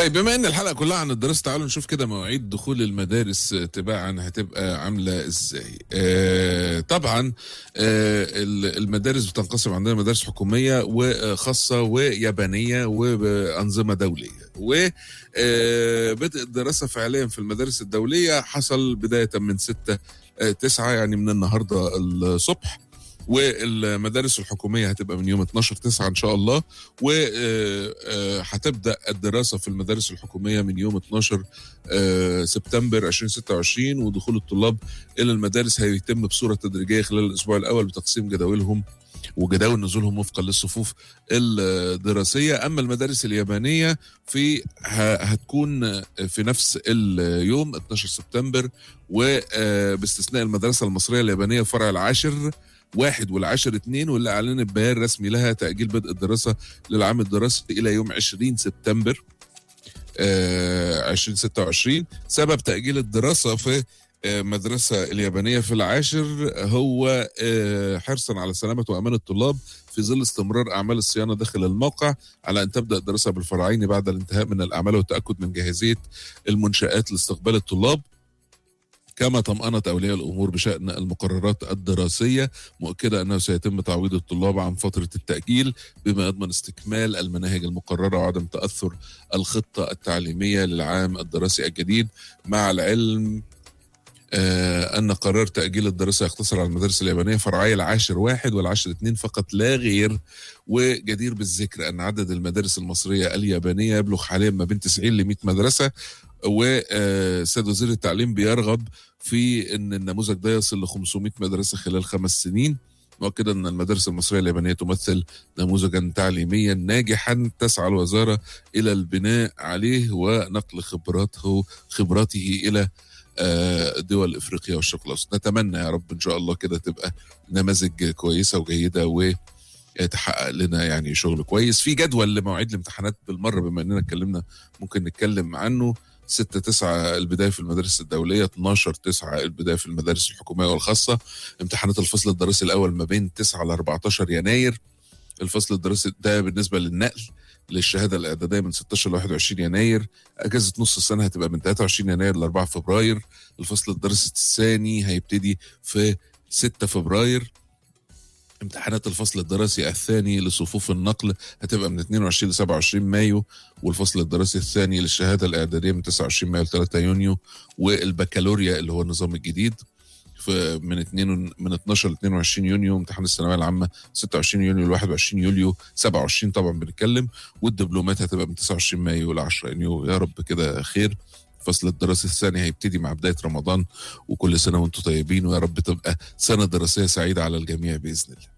طيب بما ان الحلقه كلها عن الدراسه تعالوا نشوف كده مواعيد دخول المدارس تباعا هتبقى عامله ازاي آه طبعا آه المدارس بتنقسم عندنا مدارس حكوميه وخاصه ويابانيه وانظمه دوليه و بدء الدراسه فعليا في المدارس الدوليه حصل بدايه من 6 9 يعني من النهارده الصبح والمدارس الحكوميه هتبقى من يوم 12 9 ان شاء الله وهتبدا الدراسه في المدارس الحكوميه من يوم 12 سبتمبر 2026 ودخول الطلاب الى المدارس هيتم بصوره تدريجيه خلال الاسبوع الاول بتقسيم جداولهم وجداول نزولهم وفقا للصفوف الدراسيه اما المدارس اليابانيه في هتكون في نفس اليوم 12 سبتمبر وباستثناء المدرسه المصريه اليابانيه فرع العاشر واحد والعاشر اثنين واللي اعلنت بيان رسمي لها تاجيل بدء الدراسه للعام الدراسي الى يوم 20 سبتمبر آه 2026 سبب تاجيل الدراسه في مدرسة اليابانية في العاشر هو حرصا على سلامة وأمان الطلاب في ظل استمرار أعمال الصيانة داخل الموقع على أن تبدأ الدراسة بالفرعين بعد الانتهاء من الأعمال والتأكد من جاهزية المنشآت لاستقبال الطلاب كما طمأنت أولياء الأمور بشأن المقررات الدراسية مؤكدة أنه سيتم تعويض الطلاب عن فترة التأجيل بما يضمن استكمال المناهج المقررة وعدم تأثر الخطة التعليمية للعام الدراسي الجديد مع العلم آه أن قرار تأجيل الدراسة يقتصر على المدارس اليابانية فرعي العاشر واحد والعاشر اثنين فقط لا غير وجدير بالذكر أن عدد المدارس المصرية اليابانية يبلغ حاليا ما بين 90 ل 100 مدرسة وسيد وزير التعليم بيرغب في أن النموذج ده يصل ل 500 مدرسة خلال خمس سنين مؤكدا أن المدارس المصرية اليابانية تمثل نموذجا تعليميا ناجحا تسعى الوزارة إلى البناء عليه ونقل خبراته خبراته إلى دول افريقيا والشرق الاوسط نتمنى يا رب ان شاء الله كده تبقى نماذج كويسه وجيده وتحقق لنا يعني شغل كويس في جدول لمواعيد الامتحانات بالمره بما اننا اتكلمنا ممكن نتكلم عنه 6 9 البدايه في المدارس الدوليه 12 9 البدايه في المدارس الحكوميه والخاصه امتحانات الفصل الدراسي الاول ما بين 9 ل 14 يناير الفصل الدراسي ده بالنسبه للنقل للشهاده الاعداديه من 16 ل 21 يناير اجازه نص السنه هتبقى من 23 يناير ل 4 فبراير الفصل الدراسي الثاني هيبتدي في 6 فبراير امتحانات الفصل الدراسي الثاني لصفوف النقل هتبقى من 22 ل 27 مايو والفصل الدراسي الثاني للشهاده الاعداديه من 29 مايو ل 3 يونيو والبكالوريا اللي هو النظام الجديد في من 2 من 12 ل 22 يونيو امتحان الثانويه العامه 26 يونيو ل 21 يوليو 27 طبعا بنتكلم والدبلومات هتبقى من 29 مايو ل 10 يونيو يا رب كده خير الفصل الدراسي الثاني هيبتدي مع بدايه رمضان وكل سنه وانتم طيبين ويا رب تبقى سنه دراسيه سعيده على الجميع باذن الله